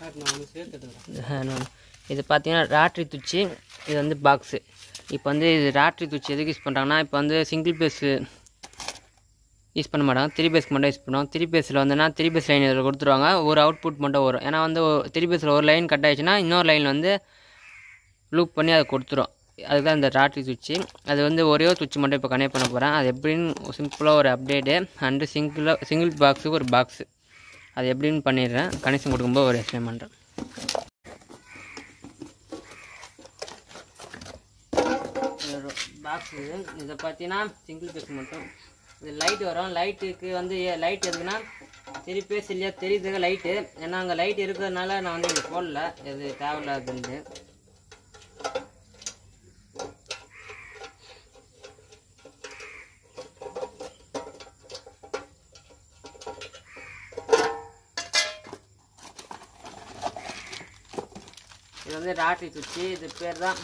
இன்னொன்னு. இது பார்த்தீங்கன்னா ராட்ரி துச்சி இது வந்து பாக்ஸு இப்போ வந்து இது ராட்ரி துச்சி எதுக்கு யூஸ் பண்ணுறாங்கன்னா இப்போ வந்து சிங்கிள் பேஸு யூஸ் பண்ண மாட்டாங்க த்ரீ பேஸ்க்கு மட்டும் யூஸ் பண்ணுவாங்க த்ரீ பேஸில் வந்துன்னா த்ரீ பேஸ் லைன் இதில் கொடுத்துருவாங்க ஒரு அவுட்புட் மட்டும் வரும் ஏன்னா வந்து த்ரீ பேஸில் ஒரு லைன் கட் ஆயிடுச்சுன்னா இன்னொரு லைன் வந்து லூப் பண்ணி அதை கொடுத்துரும் அதுதான் இந்த ராட்ரி சுவிட்சு அது வந்து ஒரே ஒரு சுவிட்ச் மட்டும் இப்போ கனெக்ட் பண்ண போகிறேன் அது எப்படின்னு சிம்பிளாக ஒரு அப்டேட்டு அண்டு சிங்கிளாக சிங்கிள் பாக்ஸுக்கு ஒரு பாக்ஸு அது எப்படின்னு பண்ணிடுறேன் கனெக்ஷன் கொடுக்கும்போது ஒரு எக்ஸ்பிளைன் பண்ணுறேன் பாக்ஸு இதை பார்த்தீங்கன்னா சிங்கிள் பேஸ் மட்டும் இது லைட் வரும் லைட்டுக்கு வந்து லைட் எதுக்குன்னா சரி பேஸ் இல்லையா தெரியுது லைட்டு ஏன்னா அங்கே லைட் இருக்கிறதுனால நான் வந்து இங்கே போடல இது தேவையில்லாதுன்ட்டு இது வந்து ராட்ரி சுச்சி இது பேர் தான்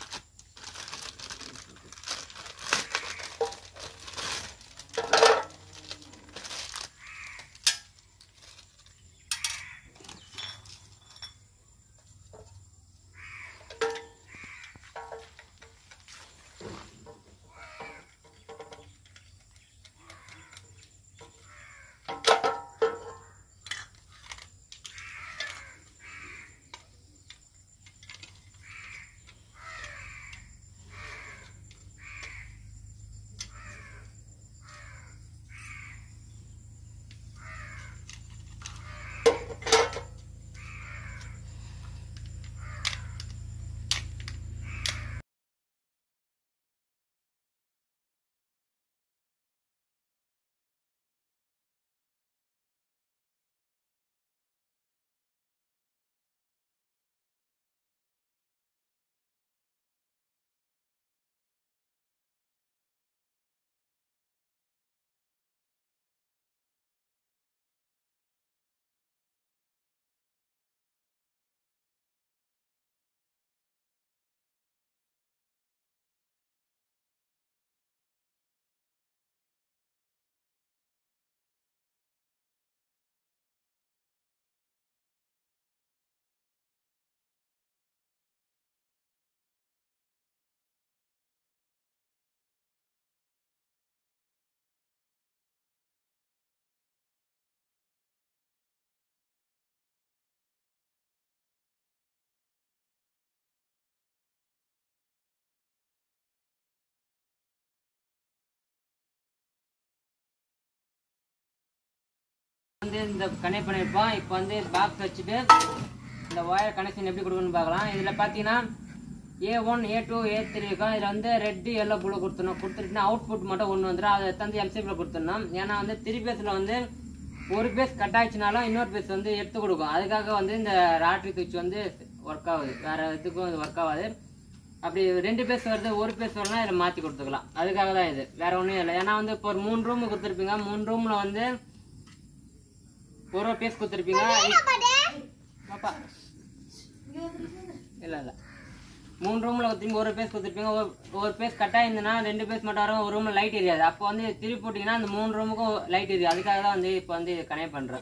வந்து இந்த கனெக்ட் பண்ணியிருப்போம் இப்போ வந்து பாக்ஸ் வச்சுட்டு இந்த ஒயர் கனெக்ஷன் எப்படி கொடுக்கணும்னு பார்க்கலாம் இதில் பார்த்தீங்கன்னா A one A two A three இருக்கும் இதில் வந்து ரெட்டு எல்லோ ப்ளூ கொடுத்துடணும் கொடுத்துட்டுனா அவுட்புட் மட்டும் ஒன்று வந்துடும் அதை தந்து எல்சிபியில் கொடுத்துடணும் ஏன்னா வந்து த்ரீ பேஸில் வந்து ஒரு பேஸ் கட் ஆயிடுச்சுனாலும் இன்னொரு பேஸ் வந்து எடுத்து கொடுக்கும் அதுக்காக வந்து இந்த ராட்ரி சுவிட்ச் வந்து ஒர்க் ஆகுது வேற எதுக்கும் இது ஒர்க் ஆகாது அப்படி ரெண்டு பேஸ் வருது ஒரு பேஸ் வரலாம் இதில் மாற்றி கொடுத்துக்கலாம் அதுக்காக தான் இது வேற ஒன்றும் இல்லை ஏன்னா வந்து இப்போ ஒரு மூணு ரூம் கொடுத்துருப்பீங்க மூணு ரூமில் வந்து ஒரு ஒரு பேஸ் கொடுத்துருப்பீங்க பாப்பா இல்லை இல்லை மூணு ரூமில் திரும்பி ஒரு பேஸ் கொடுத்துருப்பீங்க ஒரு ஒரு பேஸ் கட்டாக இருந்ததுன்னா ரெண்டு பேஸ் மட்டும் வரும் ஒரு ரூமில் லைட் எரியாது அப்போ வந்து திருப்பி போட்டிங்கன்னா அந்த மூணு ரூமுக்கும் லைட் எரியும் அதுக்காக தான் வந்து இப்போ வந்து கனெக்ட் பண்ணுறேன்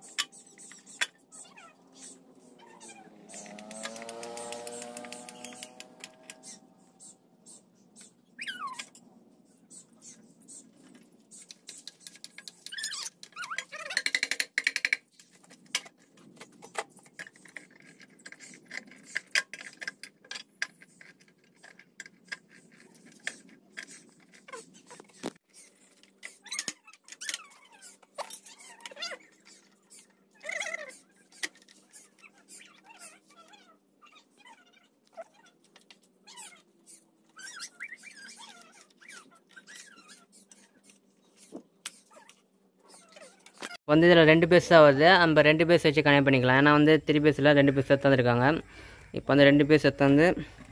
வந்து இதில் ரெண்டு பேஸ் தான் வருது நம்ம ரெண்டு பேஸ் வச்சு கனெக்ட் பண்ணிக்கலாம் ஏன்னா வந்து த்ரீ பேஸில் ரெண்டு பேஸ் எடுத்து வந்திருக்காங்க இப்போ வந்து ரெண்டு பேஸ் எடுத்து வந்து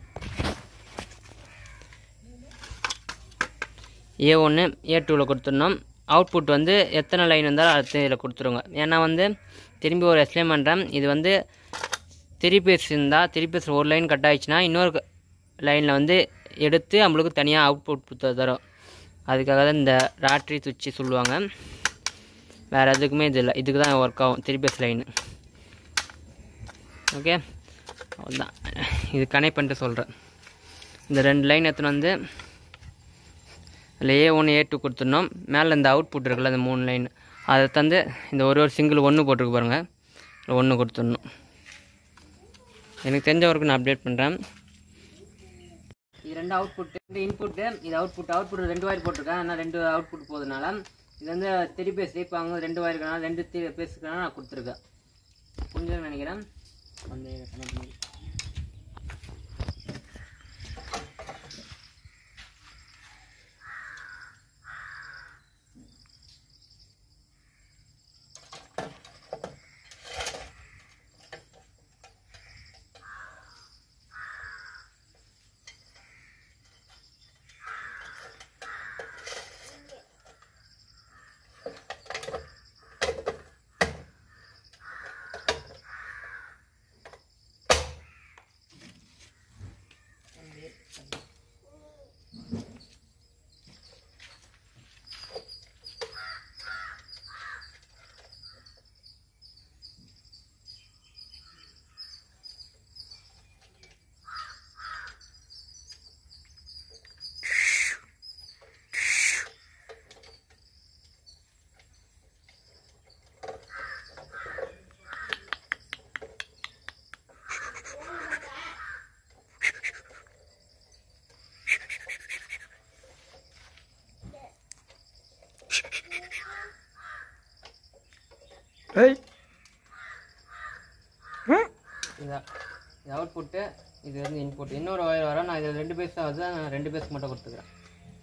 ஏ ஒன்று ஏ டூவில் கொடுத்துடணும் அவுட்புட் வந்து எத்தனை லைன் வந்தாலும் அடுத்த இதில் கொடுத்துருங்க ஏன்னா வந்து திரும்பி ஒரு எக்ஸ்பிளைன் பண்ணுறேன் இது வந்து த்ரீ பேஸ் இருந்தால் த்ரீ பேஸ் ஒரு லைன் கட் ஆயிடுச்சுன்னா இன்னொரு லைனில் வந்து எடுத்து நம்மளுக்கு தனியாக அவுட்புட் தரும் அதுக்காக தான் இந்த ராட்ரி சுவிட்சு சொல்லுவாங்க வேறு எதுக்குமே இது இல்லை இதுக்கு தான் ஒர்க் ஆகும் த்ரீ பேஸ் லைனு ஓகே அவ்வளோதான் இது கனெக்ட் பண்ணிட்டு சொல்கிறேன் இந்த ரெண்டு லைன் எடுத்துன்னு வந்து அதில் ஏ ஒன்று ஏ டூ கொடுத்துடணும் மேலே இந்த அவுட்புட் இருக்குல்ல இந்த மூணு லைன் அதை தந்து இந்த ஒரு ஒரு சிங்கிள் ஒன்று போட்டிருக்கு பாருங்கள் ஒன்று கொடுத்துடணும் எனக்கு தெரிஞ்ச வரைக்கும் நான் அப்டேட் பண்ணுறேன் இது ரெண்டு அவுட்புட் ரெண்டு இன்புட்டு இது அவுட்புட் அவுட்புட் ரெண்டு வாய்ர் போட்டிருக்கேன் ஆனால் ரெண்டு அவுட்புட் போகுதுனால இது வந்து த்ரீ பேஸ் இப்போ அவங்க ரெண்டு வாய்ர் இருக்கனால ரெண்டு த்ரீ பேஸுக்குனால நான் கொடுத்துருக்கேன் புரிஞ்சுன்னு நினைக்கிறேன் வந்து connect பண்ணி. ஏய் ம் இதான் இது அவுட்புட்டு இது வந்து இன்புட் இன்னொரு ஒயர் வரும் நான் இதில் ரெண்டு பேஸ் தான் வருது நான் ரெண்டு பேஸ் மட்டும் கொடுத்துக்கிறேன்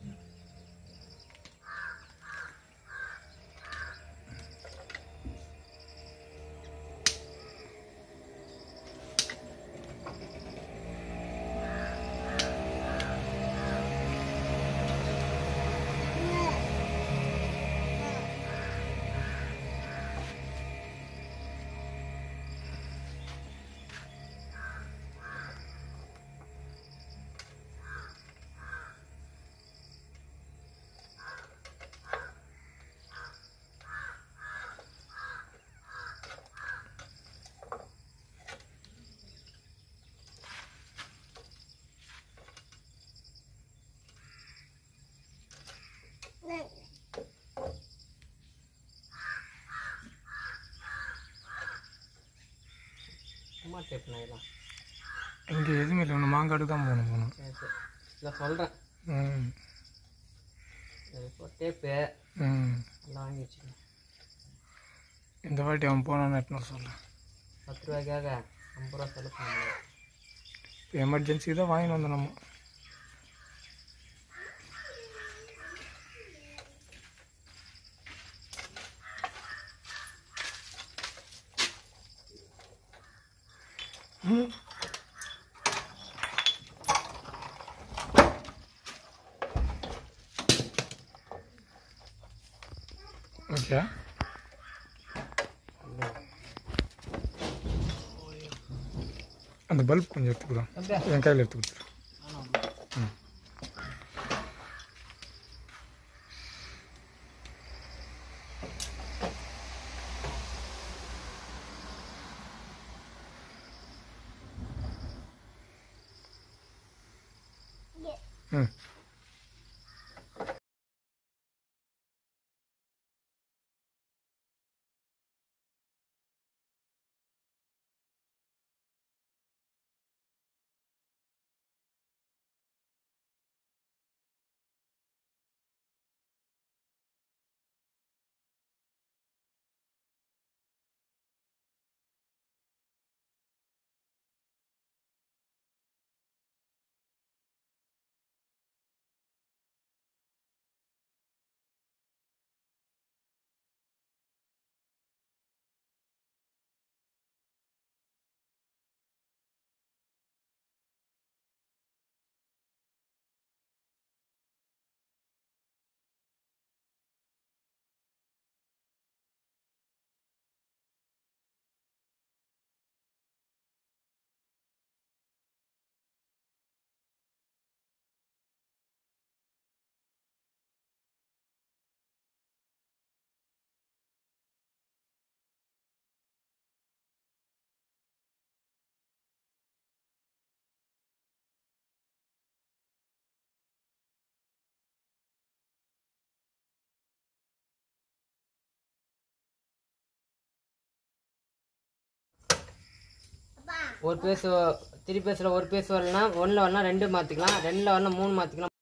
சும்மா டேப் பண்ணிடலாம் இங்கே எதுவுமே இல்லை ஒன்று மாங்காடு தான் போகணும் போகணும் சரி சரி இல்லை சொல்கிறேன் ம் இப்போ டேப்பு ம் எல்லாம் வாங்கி வச்சுக்கணும் இந்த வாட்டி அவன் போனான்னு எட்டணும் சொல்ல பத்து ரூபாய்க்காக ஐம்பது ரூபா செலவு பண்ண முடியாது இப்போ எமர்ஜென்சி தான் வாங்கிட்டு வந்தோம் நம்ம ம். ஓகே அந்த பல்ப் கொஞ்சம் எடுத்துக்கலாம் அப்படியா என் கையில் எடுத்து கொடுத்துரு ம் ஒரு பேஸ் த்ரீ பேஸில் ஒரு பேஸ் வரலனா ஒன்றில் வரலாம் ரெண்டு மாற்றிக்கலாம் ரெண்டில் வரலாம் மூணு மாற்றிக்கலாம்